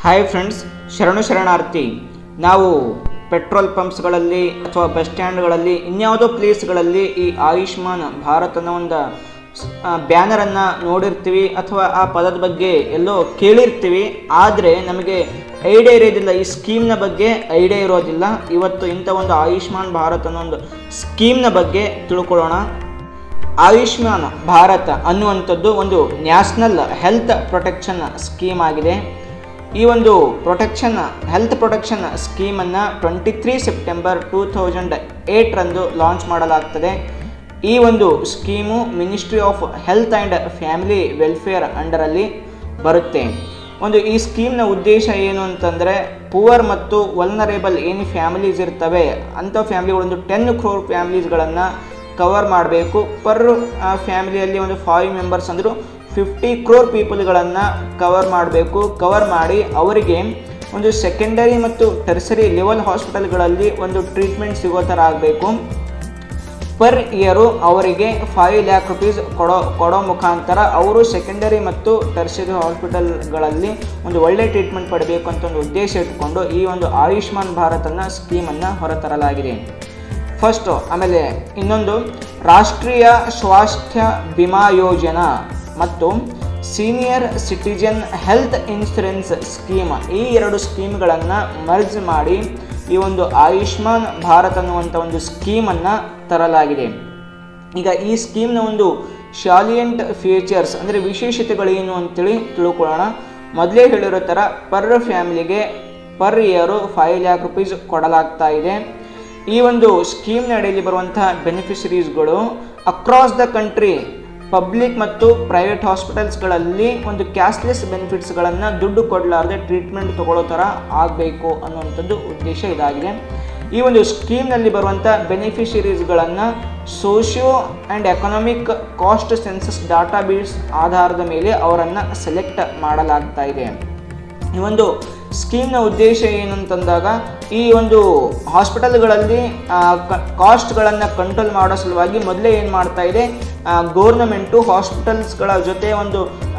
hi friends ಶರಣು ಶರಣಾರ್ಥಿ ನಾವು ಪೆಟ್ರೋಲ್ ಪಂಪ್ಸ್ಗಳಲ್ಲಿ ಅಥವಾ ಬಸ್ ಸ್ಟ್ಯಾಂಡ್ಗಳಲ್ಲಿ ಇನ್ಯಾವುದೋ ಪ್ಲೇಸ್ಗಳಲ್ಲಿ ಈ ಆಯುಷ್ಮಾನ್ ಭಾರತ್ ಅನ್ನೋ ಒಂದು ಬ್ಯಾನರನ್ನು ನೋಡಿರ್ತೀವಿ ಅಥವಾ ಆ ಪದದ ಬಗ್ಗೆ ಎಲ್ಲೋ ಕೇಳಿರ್ತೀವಿ ಆದರೆ ನಮಗೆ ಐಡಿಯಾ ಇರೋದಿಲ್ಲ ಈ ಸ್ಕೀಮ್ನ ಬಗ್ಗೆ ಐಡಿಯಾ ಇರೋದಿಲ್ಲ ಇವತ್ತು ಇಂಥ ಒಂದು ಆಯುಷ್ಮಾನ್ ಭಾರತ್ ಅನ್ನೋ ಒಂದು ಸ್ಕೀಮ್ನ ಬಗ್ಗೆ ತಿಳ್ಕೊಳ್ಳೋಣ ಆಯುಷ್ಮಾನ್ ಭಾರತ್ ಅನ್ನುವಂಥದ್ದು ಒಂದು ನ್ಯಾಷನಲ್ ಹೆಲ್ತ್ ಪ್ರೊಟೆಕ್ಷನ್ ಸ್ಕೀಮ್ ಆಗಿದೆ ಈ ಒಂದು ಪ್ರೊಟೆಕ್ಷನ್ ಹೆಲ್ತ್ ಪ್ರೊಟೆಕ್ಷನ್ ಸ್ಕೀಮನ್ನು twenty three September two thousand ಏಯ್ಟ್ರಂದು ಲಾಂಚ್ ಮಾಡಲಾಗ್ತದೆ ಈ ಒಂದು scheme ministry of health and family welfare ಅಂಡರಲ್ಲಿ ಬರುತ್ತೆ ಒಂದು ಈ ಸ್ಕೀಮ್ನ ಉದ್ದೇಶ ಏನು ಅಂತಂದರೆ ಪುವರ್ ಮತ್ತು ವಲ್ನರೇಬಲ್ ಏನು ಫ್ಯಾಮಿಲೀಸ್ ಇರ್ತವೆ ಅಂಥ ಫ್ಯಾಮಿಲಿಗಳು ಒಂದು ಟೆನ್ ಕ್ರೋರ್ ಫ್ಯಾಮಿಲೀಸ್ಗಳನ್ನು ಕವರ್ ಮಾಡಬೇಕು ಪರ್ ಫ್ಯಾಮಿಲಿಯಲ್ಲಿ ಒಂದು ಫೈವ್ ಮೆಂಬರ್ಸ್ ಅಂದರು ಫಿಫ್ಟಿ ಕ್ರೋರ್ ಪೀಪಲ್ಗಳನ್ನು ಕವರ್ ಮಾಡಬೇಕು ಕವರ್ ಮಾಡಿ ಅವರಿಗೆ ಒಂದು ಸೆಕೆಂಡರಿ ಮತ್ತು ಟರ್ಸರಿ ಲೆವೆಲ್ ಹಾಸ್ಪಿಟಲ್ಗಳಲ್ಲಿ ಒಂದು ಟ್ರೀಟ್ಮೆಂಟ್ ಸಿಗೋ ಥರ ಆಗಬೇಕು ಪರ್ ಇಯರು ಅವರಿಗೆ ಫೈವ್ ಲ್ಯಾಕ್ ರುಪೀಸ್ ಕೊಡೋ ಕೊಡೋ ಮುಖಾಂತರ ಅವರು ಸೆಕೆಂಡರಿ ಮತ್ತು ಟರ್ಸರಿ ಹಾಸ್ಪಿಟಲ್ಗಳಲ್ಲಿ ಒಂದು ಒಳ್ಳೆ ಟ್ರೀಟ್ಮೆಂಟ್ ಪಡಬೇಕು ಅಂತ ಒಂದು ಉದ್ದೇಶ ಇಟ್ಕೊಂಡು ಈ ಒಂದು ಆಯುಷ್ಮಾನ್ ಭಾರತನ ಸ್ಕೀಮನ್ನು ಹೊರತರಲಾಗಿದೆ ಫಸ್ಟು ಆಮೇಲೆ ಇನ್ನೊಂದು ರಾಷ್ಟ್ರೀಯ ಸ್ವಾಸ್ಥ್ಯ ವಿಮಾ ಯೋಜನಾ ಮತ್ತು senior citizen health insurance scheme ಈ ಎರಡು ಸ್ಕೀಮ್ಗಳನ್ನು ಮರ್ಜ್ ಮಾಡಿ ಈ ಒಂದು ಆಯುಷ್ಮಾನ್ ಭಾರತ್ ಅನ್ನುವಂಥ ಒಂದು ಸ್ಕೀಮನ್ನು ತರಲಾಗಿದೆ ಈಗ ಈ ಸ್ಕೀಮ್ನ ಒಂದು ಶಾಲಿಯಂಟ್ ಫೀಚರ್ಸ್ ಅಂದರೆ ವಿಶೇಷತೆಗಳೇನು ಅಂತೇಳಿ ತಿಳ್ಕೊಳ್ಳೋಣ ಮೊದಲೇ ಹೇಳಿರೋ ಥರ ಪರ್ ಫ್ಯಾಮಿಲಿಗೆ per year five lakh rupees ಕೊಡಲಾಗ್ತಾ ಇದೆ ಈ ಒಂದು ಸ್ಕೀಮ್ನ ಅಡಿಯಲ್ಲಿ ಬರುವಂತಹ ಬೆನಿಫಿಷರೀಸ್ಗಳು ಅಕ್ರಾಸ್ ದ ಕಂಟ್ರಿ ಪಬ್ಲಿಕ್ ಮತ್ತು ಪ್ರೈವೇಟ್ ಹಾಸ್ಪಿಟಲ್ಸ್ಗಳಲ್ಲಿ ಒಂದು ಕ್ಯಾಶ್ಲೆಸ್ ಬೆನಿಫಿಟ್ಸ್ಗಳನ್ನು ದುಡ್ಡು ಕೊಡಲಾರದೆ ಟ್ರೀಟ್ಮೆಂಟ್ ತಗೊಳ್ಳೋ ಥರ ಆಗಬೇಕು ಅನ್ನುವಂಥದ್ದು ಉದ್ದೇಶ ಇದಾಗಿದೆ ಈ ಒಂದು ಸ್ಕೀಮ್ನಲ್ಲಿ ಬರುವಂಥ ಬೆನಿಫಿಷರೀಸ್ಗಳನ್ನು socio and economic caste census database ಆಧಾರದ ಮೇಲೆ ಅವರನ್ನು ಸೆಲೆಕ್ಟ್ ಮಾಡಲಾಗ್ತಾ ಇದೆ ಈ ಒಂದು ಸ್ಕೀಮ್ನ ಉದ್ದೇಶ ಏನಂತಂದಾಗ ಈ ಒಂದು ಹಾಸ್ಪಿಟಲ್ಗಳಲ್ಲಿ ಕಾಸ್ಟ್ಗಳನ್ನು ಕಂಟ್ರೋಲ್ ಮಾಡೋ ಸಲುವಾಗಿ ಮೊದಲೇ ಏನು ಮಾಡ್ತಾ ಇದೆ ಗೌರ್ನಮೆಂಟು ಹಾಸ್ಪಿಟಲ್ಸ್ಗಳ ಜೊತೆ ಒಂದು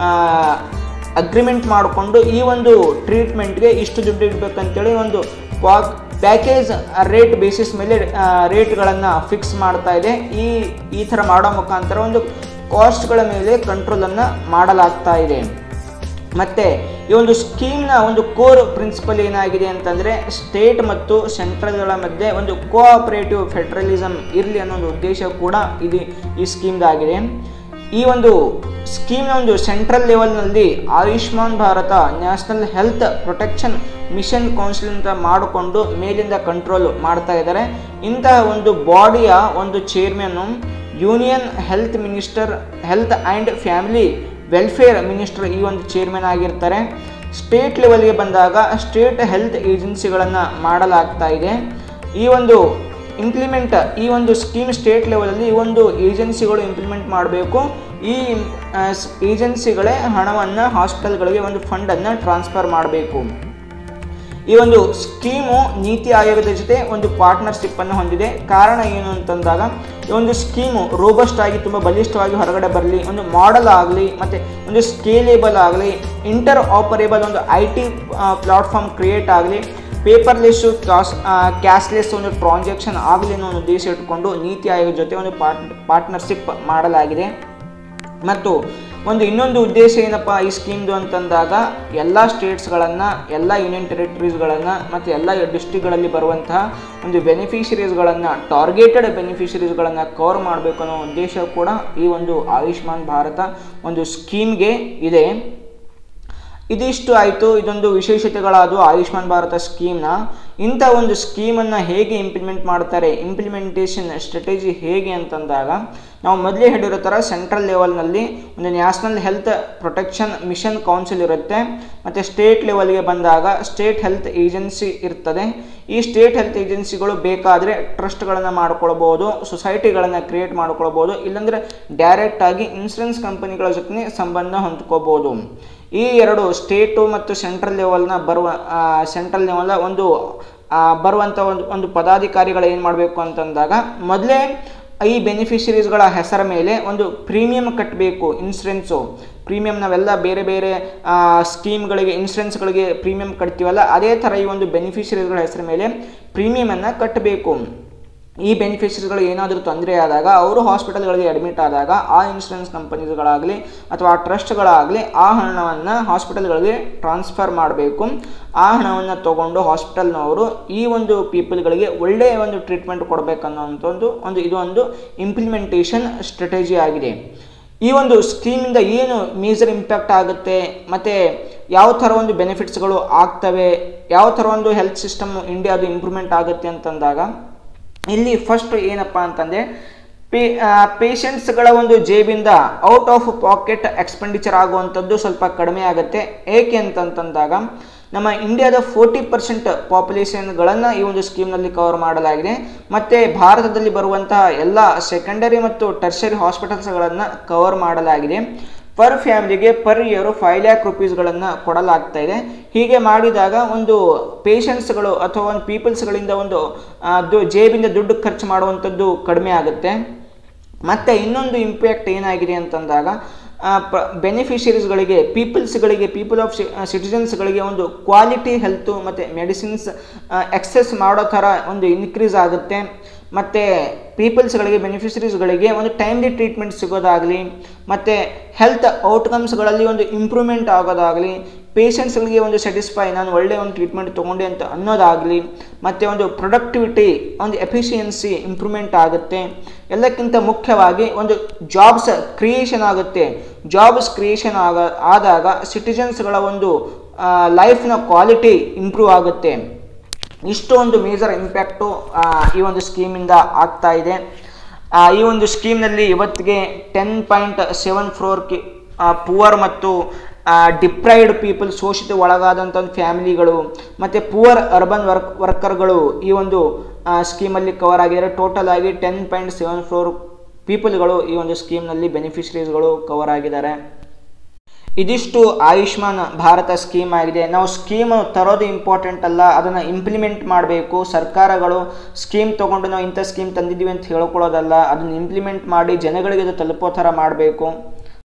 ಅಗ್ರಿಮೆಂಟ್ ಮಾಡಿಕೊಂಡು ಈ ಒಂದು ಟ್ರೀಟ್ಮೆಂಟ್ಗೆ ಇಷ್ಟು ದುಡ್ಡು ಇಡಬೇಕಂತೇಳಿ ಒಂದು ಪಾಕ್ ಪ್ಯಾಕೇಜ್ ರೇಟ್ ಬೇಸಿಸ್ ಮೇಲೆ ರೇಟ್ಗಳನ್ನು ಫಿಕ್ಸ್ ಮಾಡ್ತಾ ಇದೆ ಈ ಈ ಥರ ಮಾಡೋ ಮುಖಾಂತರ ಒಂದು ಕಾಸ್ಟ್ಗಳ ಮೇಲೆ ಕಂಟ್ರೋಲನ್ನು ಮಾಡಲಾಗ್ತಾ ಇದೆ ಮತ್ತು ಈ ಒಂದು ಸ್ಕೀಮ್ನ ಒಂದು ಕೋರ್ ಪ್ರಿನ್ಸಿಪಲ್ ಏನಾಗಿದೆ ಅಂತಂದರೆ ಸ್ಟೇಟ್ ಮತ್ತು ಸೆಂಟ್ರಲ್ಗಳ ಮಧ್ಯೆ ಒಂದು ಕೋಆಪರೇಟಿವ್ ಫೆಡ್ರಲಿಸಮ್ ಇರಲಿ ಅನ್ನೋ ಒಂದು ಉದ್ದೇಶ ಕೂಡ ಇದು ಈ ಸ್ಕೀಮ್ದಾಗಿದೆ ಈ ಒಂದು ಸ್ಕೀಮ್ನ ಒಂದು ಸೆಂಟ್ರಲ್ ಲೆವೆಲ್ನಲ್ಲಿ Ayushman Bharat national health protection mission council ಅಂತ ಮಾಡಿಕೊಂಡು ಮೇಲಿಂದ ಕಂಟ್ರೋಲ್ ಮಾಡ್ತಾ ಇದ್ದಾರೆ ಇಂತಹ ಒಂದು ಬಾಡಿಯ ಒಂದು ಚೇರ್ಮನ್ನು union health minister health and family welfare minister ಈ ಒಂದು ಚೇರ್ಮನ್ ಆಗಿರ್ತಾರೆ ಸ್ಟೇಟ್ ಲೆವೆಲ್ಗೆ ಬಂದಾಗ ಸ್ಟೇಟ್ ಹೆಲ್ತ್ ಏಜೆನ್ಸಿಗಳನ್ನು ಮಾಡಲಾಗ್ತಾ ಇದೆ ಈ ಒಂದು ಇಂಪ್ಲಿಮೆಂಟ್ ಈ ಒಂದು ಸ್ಕೀಮ್ ಸ್ಟೇಟ್ ಲೆವೆಲಲ್ಲಿ ಈ ಒಂದು ಏಜೆನ್ಸಿಗಳು ಇಂಪ್ಲಿಮೆಂಟ್ ಮಾಡಬೇಕು ಈ ಏಜೆನ್ಸಿಗಳೇ ಹಣವನ್ನು ಹಾಸ್ಪಿಟಲ್ಗಳಿಗೆ ಒಂದು ಫಂಡನ್ನು ಟ್ರಾನ್ಸ್ಫರ್ ಮಾಡಬೇಕು ಈ ಒಂದು ಸ್ಕೀಮು ನೀತಿ ಆಯೋಗದ ಜೊತೆ ಒಂದು ಪಾರ್ಟ್ನರ್ಶಿಪ್ಪನ್ನು ಹೊಂದಿದೆ ಕಾರಣ ಏನು ಅಂತಂದಾಗ ಈ ಒಂದು ಸ್ಕೀಮು ರೋಬಸ್ಟ್ ಆಗಿ ತುಂಬ ಬಲಿಷ್ಠವಾಗಿ ಹೊರಗಡೆ ಬರಲಿ ಒಂದು ಮಾಡೆಲ್ ಆಗಲಿ ಮತ್ತು ಒಂದು ಸ್ಕೇಲೇಬಲ್ ಆಗಲಿ ಇಂಟರ್ ಆಪರೇಬಲ್ ಒಂದು ಐ ಟಿ ಪ್ಲಾಟ್ಫಾರ್ಮ್ ಕ್ರಿಯೇಟ್ ಆಗಲಿ ಪೇಪರ್ಲೆಸ್ಸು ಕ್ಯಾಶ್ ಕ್ಯಾಶ್ಲೆಸ್ ಒಂದು ಟ್ರಾನ್ಸಾಕ್ಷನ್ ಆಗಲಿ ಅನ್ನೋ ಒಂದು ಉದ್ದೇಶ ಇಟ್ಕೊಂಡು ನೀತಿ ಆಯೋಗದ ಜೊತೆ ಒಂದು ಪಾರ್ಟ್ ಪಾರ್ಟ್ನರ್ಶಿಪ್ ಮಾಡಲಾಗಿದೆ ಮತ್ತು ಒಂದು ಇನ್ನೊಂದು ಉದ್ದೇಶ ಏನಪ್ಪ ಈ ಸ್ಕೀಮ್ದು ಅಂತಂದಾಗ ಎಲ್ಲ ಸ್ಟೇಟ್ಸ್ಗಳನ್ನು ಎಲ್ಲ ಯೂನಿಯನ್ ಟೆರಿಟರೀಸ್ಗಳನ್ನು ಮತ್ತು ಎಲ್ಲ ಡಿಸ್ಟ್ರಿಕ್ಗಳಲ್ಲಿ ಬರುವಂತಹ ಒಂದು ಬೆನಿಫಿಷರೀಸ್ಗಳನ್ನು ಟಾರ್ಗೆಟೆಡ್ ಬೆನಿಫಿಷರೀಸ್ಗಳನ್ನು ಕವರ್ ಮಾಡಬೇಕು ಅನ್ನೋ ಉದ್ದೇಶ ಕೂಡ ಈ ಒಂದು ಆಯುಷ್ಮಾನ್ ಭಾರತ ಒಂದು ಸ್ಕೀಮ್ಗೆ ಇದೆ ಇದಿಷ್ಟು ಆಯಿತು ಇದೊಂದು ವಿಶೇಷತೆಗಳಾದವು ಆಯುಷ್ಮಾನ್ ಭಾರತ ಸ್ಕೀಮ್ನ ಇಂಥ ಒಂದು ಸ್ಕೀಮನ್ನು ಹೇಗೆ ಇಂಪ್ಲಿಮೆಂಟ್ ಮಾಡ್ತಾರೆ ಇಂಪ್ಲಿಮೆಂಟೇಷನ್ ಸ್ಟ್ರಾಟಜಿ ಹೇಗೆ ಅಂತಂದಾಗ ನಾವು ಮೊದಲೇ ಹೇಳಿರೋ ಥರ ಸೆಂಟ್ರಲ್ ಲೆವೆಲ್ನಲ್ಲಿ ಒಂದು national health protection mission council ಇರುತ್ತೆ ಮತ್ತು ಸ್ಟೇಟ್ ಲೆವೆಲ್ಗೆ ಬಂದಾಗ ಸ್ಟೇಟ್ ಹೆಲ್ತ್ ಏಜೆನ್ಸಿ ಇರ್ತದೆ ಈ ಸ್ಟೇಟ್ ಹೆಲ್ತ್ ಏಜೆನ್ಸಿಗಳು ಬೇಕಾದರೆ ಟ್ರಸ್ಟ್ಗಳನ್ನು ಮಾಡ್ಕೊಳ್ಬೋದು ಸೊಸೈಟಿಗಳನ್ನು ಕ್ರಿಯೇಟ್ ಮಾಡ್ಕೊಳ್ಬೋದು ಇಲ್ಲಾಂದರೆ ಡೈರೆಕ್ಟಾಗಿ ಇನ್ಶೂರೆನ್ಸ್ ಕಂಪನಿಗಳ ಜೊತೆ ಸಂಬಂಧ ಹೊಂದ್ಕೋಬೋದು ಈ ಎರಡು ಸ್ಟೇಟು ಮತ್ತು ಸೆಂಟ್ರಲ್ ಲೆವೆಲ್ನ ಬರುವ ಸೆಂಟ್ರಲ್ ಲೆವೆಲ್ನ ಒಂದು ಬರುವಂಥ ಒಂದು ಒಂದು ಪದಾಧಿಕಾರಿಗಳು ಏನು ಮಾಡಬೇಕು ಅಂತಂದಾಗ ಮೊದಲೇ ಈ ಬೆನಿಫಿಷರೀಸ್ಗಳ ಹೆಸರ ಮೇಲೆ ಒಂದು ಪ್ರೀಮಿಯಂ ಕಟ್ಟಬೇಕು ಇನ್ಶೂರೆನ್ಸು ಪ್ರೀಮಿಯಂ ನಾವೆಲ್ಲ ಬೇರೆ ಬೇರೆ ಸ್ಕೀಮ್ಗಳಿಗೆ ಇನ್ಶೂರೆನ್ಸ್ಗಳಿಗೆ ಪ್ರೀಮಿಯಂ ಕಟ್ತೀವಲ್ಲ ಅದೇ ಥರ ಈ ಒಂದು ಬೆನಿಫಿಷರೀಸ್ಗಳ ಹೆಸರ ಮೇಲೆ ಪ್ರೀಮಿಯಮನ್ನು ಕಟ್ಟಬೇಕು ಈ ಬೆನಿಫಿಷರಿಗಳು ಏನಾದರೂ ತೊಂದರೆ ಆದಾಗ ಅವರು ಹಾಸ್ಪಿಟಲ್ಗಳಿಗೆ ಅಡ್ಮಿಟ್ ಆದಾಗ ಆ ಇನ್ಶೂರೆನ್ಸ್ ಕಂಪನೀಸ್ಗಳಾಗಲಿ ಅಥವಾ ಆ ಟ್ರಸ್ಟ್ಗಳಾಗಲಿ ಆ ಹಣವನ್ನು ಹಾಸ್ಪಿಟಲ್ಗಳಿಗೆ ಟ್ರಾನ್ಸ್ಫರ್ ಮಾಡಬೇಕು ಆ ಹಣವನ್ನು ತಗೊಂಡು ಹಾಸ್ಪಿಟಲ್ನವರು ಈ ಒಂದು ಪೀಪಲ್ಗಳಿಗೆ ಒಳ್ಳೆಯ ಒಂದು ಟ್ರೀಟ್ಮೆಂಟ್ ಕೊಡಬೇಕನ್ನೋಂಥದ್ದು ಒಂದು ಇದು ಒಂದು ಇಂಪ್ಲಿಮೆಂಟೇಷನ್ ಸ್ಟ್ರಾಟಜಿ ಆಗಿದೆ ಈ ಒಂದು ಸ್ಕೀಮಿಂದ ಏನು ಮೇಜರ್ ಇಂಪ್ಯಾಕ್ಟ್ ಆಗುತ್ತೆ ಮತ್ತು ಯಾವ ಥರ ಒಂದು ಬೆನಿಫಿಟ್ಸ್ಗಳು ಆಗ್ತವೆ ಯಾವ ಥರ ಒಂದು ಹೆಲ್ತ್ ಸಿಸ್ಟಮ್ ಇಂಡಿಯಾದು ಇಂಪ್ರೂವ್ಮೆಂಟ್ ಆಗುತ್ತೆ ಅಂತಂದಾಗ ಇಲ್ಲಿ ಫಸ್ಟ್ ಏನಪ್ಪ ಅಂತಂದರೆ ಪೇ ಪೇಷಂಟ್ಸ್ಗಳ ಒಂದು ಜೇಬಿಂದ ಔಟ್ ಆಫ್ ಪಾಕೆಟ್ ಎಕ್ಸ್ಪೆಂಡಿಚರ್ ಆಗುವಂಥದ್ದು ಸ್ವಲ್ಪ ಕಡಿಮೆ ಆಗುತ್ತೆ ಏಕೆ ಅಂತಂತಂದಾಗ ನಮ್ಮ ಇಂಡಿಯಾದ ಫೋರ್ಟಿ ಪರ್ಸೆಂಟ್ ಪಾಪ್ಯುಲೇಷನ್ಗಳನ್ನು ಈ ಒಂದು ಸ್ಕೀಮ್ನಲ್ಲಿ ಕವರ್ ಮಾಡಲಾಗಿದೆ ಮತ್ತು ಭಾರತದಲ್ಲಿ ಬರುವಂತಹ ಎಲ್ಲ ಸೆಕೆಂಡರಿ ಮತ್ತು ಟರ್ಷರಿ ಹಾಸ್ಪಿಟಲ್ಸ್ಗಳನ್ನು ಕವರ್ ಮಾಡಲಾಗಿದೆ ಪರ್ ಫ್ಯಾಮಿಲಿಗೆ ಪರ್ ಇಯರು ಫೈವ್ ಲ್ಯಾಕ್ ರುಪೀಸ್ಗಳನ್ನು ಕೊಡಲಾಗ್ತಾ ಇದೆ ಹೀಗೆ ಮಾಡಿದಾಗ ಒಂದು ಪೇಷಂಟ್ಸ್ಗಳು ಅಥವಾ ಒಂದು ಪೀಪಲ್ಸ್ಗಳಿಂದ ಒಂದು ದು ಜೇಬಿಂದ ದುಡ್ಡು ಖರ್ಚು ಮಾಡುವಂಥದ್ದು ಕಡಿಮೆ ಆಗುತ್ತೆ ಮತ್ತು ಇನ್ನೊಂದು ಇಂಪ್ಯಾಕ್ಟ್ ಏನಾಗಿದೆ ಅಂತಂದಾಗ ಬೆನಿಫಿಷರೀಸ್ಗಳಿಗೆ ಪೀಪಲ್ಸ್ಗಳಿಗೆ ಪೀಪಲ್ ಆಫ್ ಸಿಟಿಸನ್ಸ್ಗಳಿಗೆ ಒಂದು ಕ್ವಾಲಿಟಿ ಹೆಲ್ತು ಮತ್ತು ಮೆಡಿಸಿನ್ಸ್ ಎಕ್ಸೆಸ್ ಮಾಡೋ ಥರ ಒಂದು ಇನ್ಕ್ರೀಸ್ ಆಗುತ್ತೆ ಮತ್ತು ಪೀಪಲ್ಸ್ಗಳಿಗೆ ಬೆನಿಫಿಷರೀಸ್ಗಳಿಗೆ ಒಂದು ಟೈಮ್ಲಿ ಟ್ರೀಟ್ಮೆಂಟ್ ಸಿಗೋದಾಗಲಿ ಮತ್ತು ಹೆಲ್ತ್ ಔಟ್ಕಮ್ಸ್ಗಳಲ್ಲಿ ಒಂದು ಇಂಪ್ರೂವ್ಮೆಂಟ್ ಆಗೋದಾಗಲಿ ಪೇಷಂಟ್ಸ್ಗಳಿಗೆ ಒಂದು ಸ್ಯಾಟಿಸ್ಫೈ ನಾನು ಒಳ್ಳೆಯ ಒಂದು ಟ್ರೀಟ್ಮೆಂಟ್ ತೊಗೊಂಡೆ ಅಂತ ಅನ್ನೋದಾಗಲಿ ಮತ್ತು ಒಂದು ಪ್ರೊಡಕ್ಟಿವಿಟಿ ಒಂದು ಎಫಿಷಿಯನ್ಸಿ ಇಂಪ್ರೂವ್ಮೆಂಟ್ ಆಗುತ್ತೆ ಎಲ್ಲಕ್ಕಿಂತ ಮುಖ್ಯವಾಗಿ ಒಂದು ಜಾಬ್ಸ್ ಕ್ರಿಯೇಷನ್ ಆಗುತ್ತೆ ಜಾಬ್ಸ್ ಕ್ರಿಯೇಷನ್ ಆಗ ಆದಾಗ ಸಿಟಿಜನ್ಸ್ಗಳ ಒಂದು ಲೈಫ್ನ ಕ್ವಾಲಿಟಿ ಇಂಪ್ರೂವ್ ಆಗುತ್ತೆ ಇಷ್ಟು ಒಂದು ಮೇಜರ್ ಇಂಪ್ಯಾಕ್ಟು ಈ ಒಂದು ಸ್ಕೀಮಿಂದ ಆಗ್ತಾ ಇದೆ ಈ ಒಂದು ಸ್ಕೀಮ್ನಲ್ಲಿ ಇವತ್ತಿಗೆ ಟೆನ್ ಪಾಯಿಂಟ್ ಸೆವೆನ್ ಫ್ರೋರ್ ಕಿ ಪುವರ್ ಮತ್ತು ಡಿಪ್ರೈಡ್ ಪೀಪಲ್ ಶೋಷಿತ ಒಳಗಾದಂಥ ಫ್ಯಾಮಿಲಿಗಳು ಮತ್ತು ಪುವರ್ ಅರ್ಬನ್ ವರ್ಕ್ ವರ್ಕರ್ಗಳು ಈ ಒಂದು ಸ್ಕೀಮಲ್ಲಿ ಕವರ್ ಆಗಿದ್ದಾರೆ ಟೋಟಲ್ ಆಗಿ ಟೆನ್ ಪಾಯಿಂಟ್ ಸೆವೆನ್ ಫ್ರೋರ್ ಪೀಪಲ್ಗಳು ಈ ಒಂದು ಸ್ಕೀಮ್ನಲ್ಲಿ ಬೆನಿಫಿಷರೀಸ್ಗಳು ಕವರ್ ಆಗಿದ್ದಾರೆ ಇದಿಷ್ಟು ಆಯುಷ್ಮಾನ್ ಭಾರತ ಸ್ಕೀಮ್ ಆಗಿದೆ ನಾವು ಸ್ಕೀಮ್ ತರೋದು ಇಂಪಾರ್ಟೆಂಟ್ ಅಲ್ಲ ಅದನ್ನು ಇಂಪ್ಲಿಮೆಂಟ್ ಮಾಡಬೇಕು ಸರ್ಕಾರಗಳು ಸ್ಕೀಮ್ ತೊಗೊಂಡು ನಾವು ಇಂಥ ಸ್ಕೀಮ್ ತಂದಿದ್ದೀವಿ ಅಂತ ಹೇಳ್ಕೊಳ್ಳೋದಲ್ಲ ಅದನ್ನು ಇಂಪ್ಲಿಮೆಂಟ್ ಮಾಡಿ ಜನಗಳಿಗೆ ಅದು ತಲುಪೋ ಥರ ಮಾಡಬೇಕು